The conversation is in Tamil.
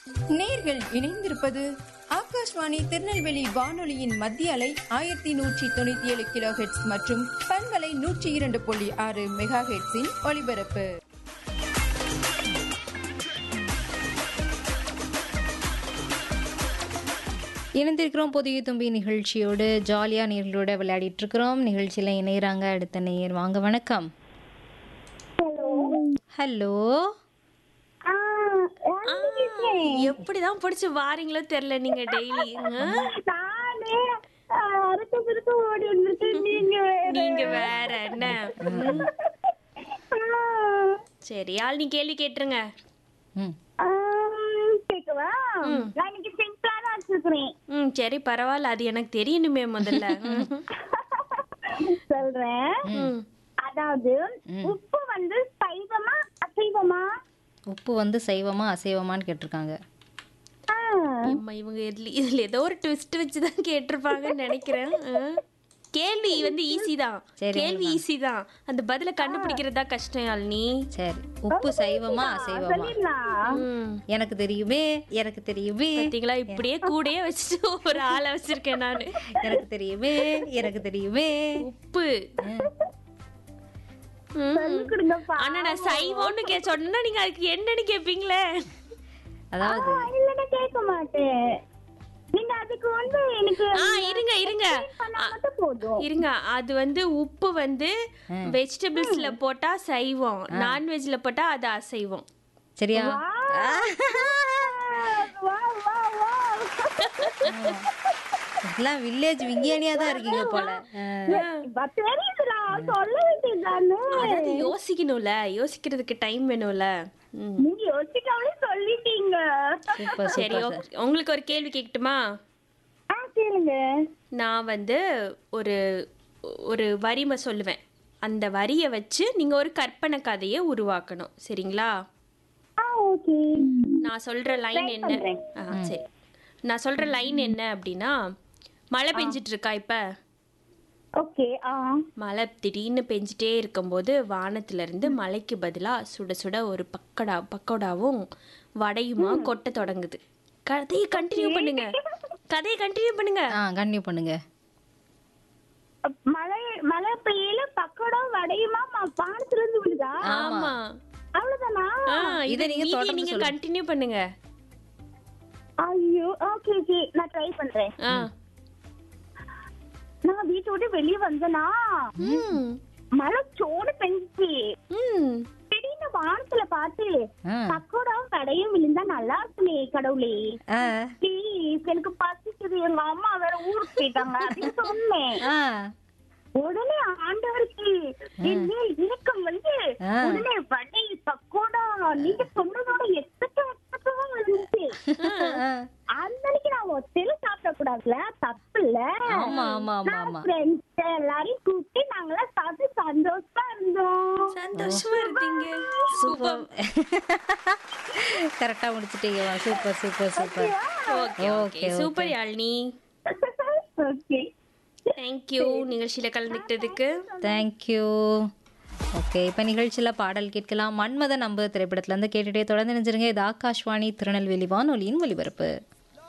நேர்கள் இணைந்திருப்பது ஆகாஷ்வாணி திருநெல்வேலி வானொலியின் மத்திய அலை ஆயிரத்தி நூற்றி தொண்ணூத்தி ஏழு கிலோ ஹெட்ஸ் மற்றும் பண்பலை நூற்றி இரண்டு புள்ளி ஆறு மெகா ஹெட்ஸின் ஒலிபரப்பு இணைந்திருக்கிறோம் புதிய தும்பி நிகழ்ச்சியோடு ஜாலியாக நேர்களோட விளையாடிட்டு இருக்கிறோம் நிகழ்ச்சியில் இணையறாங்க அடுத்த நேயர் வாங்க வணக்கம் ஹலோ எப்படிதான் பிடிச்சு வாரீங்களோ தெரியல நீங்க டெய்லி நானே அறுக்க பிறக்க ஓடி வந்துருக்கேன் நீங்க வேற. நீங்க வேற என்ன ம், ஆ, சரி ஆள் நீ கேள்வி கேட்டுருங்க ம் ஆம், கேக்கவா நான் இன்னைக்கு சிம்பிளா தான் வச்சிருக்கிறேன் ம் சரி பரவாயில்ல அது எனக்கு தெரியணுமே முதல்ல ம், சொல்றேன் ம். அதாவது உப்பு வந்து சைவமா அசைவமா உப்பு வந்து சைவமா அசைவமான்னு கேட்டிருக்காங்க ஆ, அம்மா இவங்க இதுல இதுல ஏதோ ஒரு ட்விஸ்ட் வச்சுதான் கேட்டிருப்பாங்கன்னு நினைக்கிறேன் ம். கேள்வி வந்து ஈஸி தான் சரி, கேள்வி ஈஸி தான் அந்த பதில கண்டுபிடிக்கிறது தான் கஷ்டம் யாழ்னி சரி உப்பு சைவமா அசைவமா சொல்லிடலாம் ம் எனக்கு தெரியுமே எனக்கு தெரியுமே பாத்தீங்களா இப்படியே கூடயே வச்சுட்டு ஒரு ஆளை வச்சிருக்கேன் நானு எனக்கு தெரியுமே எனக்கு தெரியுமே உப்பு ம். ம். சொல்லிக் கொடுங்கப்பா ஆனா நான் சைவம்னு கே சொன்னா நீங்க அதுக்கு என்னன்னு கேப்பீங்களே அதாவது ஆ, இல்லைன்னா கேட்க மாட்டேன் நீங்க அதுக்கு வந்து எனக்கு ஆ இருங்க இருங்க பண்ணா மட்டும் போதும் இருங்க அது வந்து உப்பு வந்து வெஜிடபிள்ஸ்ல போட்டா சைவம் நான்வெஜ்ல போட்டா அது அசைவம் சரியா வா வா வா இதெல்லாம் வில்லேஜ் விஞ்ஞானியா தான் இருக்கீங்க போல ஆ. இப்ப தெரியுதுடா சொல்ல வேண்டியதுதானே அதாவது யோசிக்கணும்ல யோசிக்கிறதுக்கு டைம் வேணும்ல ம். நீங்க யோசிக்காமலே சொல்லிட்டீங்க சூப்பர் சரி சூப்பர் ஓகே. உங்களுக்கு ஒரு கேள்வி கேட்கட்டுமா ஆ கேளுங்க நான் வந்து ஒரு ஒரு வரிமை சொல்லுவேன் அந்த வரியை வச்சு நீங்க ஒரு கற்பனை கதையை உருவாக்கணும் சரிங்களா ஆ ஓகே நான் சொல்ற லைன் என்ன பண்றேன். ஆ, சரி நான் சொல்ற லைன் என்ன அப்படின்னா மழை பெஞ்சிட்டு இருக்கா இப்ப ஓகே ஆ மழை திடீர்னு பெஞ்சிட்டே இருக்கும்போது வானத்துல இருந்து மழைக்கு பதிலா சுட சுட ஒரு பக்கடா பக்கோடாவும் வடையுமா கொட்ட தொடங்குது கதையை கண்டினியூ பண்ணுங்க கதையை கண்டினியூ பண்ணுங்க ஆ கண்டினியூ பண்ணுங்க மழை மழை பெய்யல பக்கோடம் வடையுமா ம- வானத்துல இருந்து விழுதா ஆமா அவ்வளவுதானா ஆ, இதை இதை நீங்க நீங்க தொடர்ந்து நீங்க சொல்லுங்க. கண்டினியூ பண்ணுங்க ஐயோ ஓகே ஓகே நான் ட்ரை பண்றேன் ஆ நான் வீட்டை விட்டு வெளியே வந்தனா ம் மழை சோடு பெஞ்சிச்சு ம் திடீர்னு வானத்துல பார்த்து ஆ பக்கோடாவும் கடையும் விழுந்தா நல்லா இருக்குமே கடவுளே ஆ ப்ளீஸ் எனக்கு பசிக்குது எங்க அம்மா வேற ஊருக்கு போயிட்டாங்க அப்படின்னு சொன்னேன் ஆ உடனே ஆண்டவருக்கு என் மேல் இரக்கம் வந்து ஆ. உடனே வடை பக்கோடா நீங்க சொன்னதோட எத்தனை எத்தனை இருந்துச்சு ஆ. அந்த அன்னைக்கு நான் ஒத்தையில சாப்பிட கூடாதுல தப்பு இல்ல ஆமா ஆமா ஆமா ஆமா ஃப்ரெண்ட்ஸ் எல்லாரையும் கூப்பிட்டு நாங்களாம் சாப்பிட்டு சந்தோஷமா இருந்தோம் சந்தோஷமா இருந்தீங்க சூப்பர் கரெக்டா முடிச்சிட்டீங்க super super super okay okay super Yazhini okay thank you நிகழ்ச்சியில கலந்துக்கிட்டதுக்கு தேங்க்யூ ஓகே இப்போ நிகழ்ச்சியில் பாடல் கேட்கலாம் மன்மத நம்பு திரைப்படத்துல இருந்து கேட்டுட்டே தொடர்ந்து நினைச்சிருங்க இது ஆகாஷ்வாணி திருநெல்வேலி வானொலியின் ஒலிபரப்பு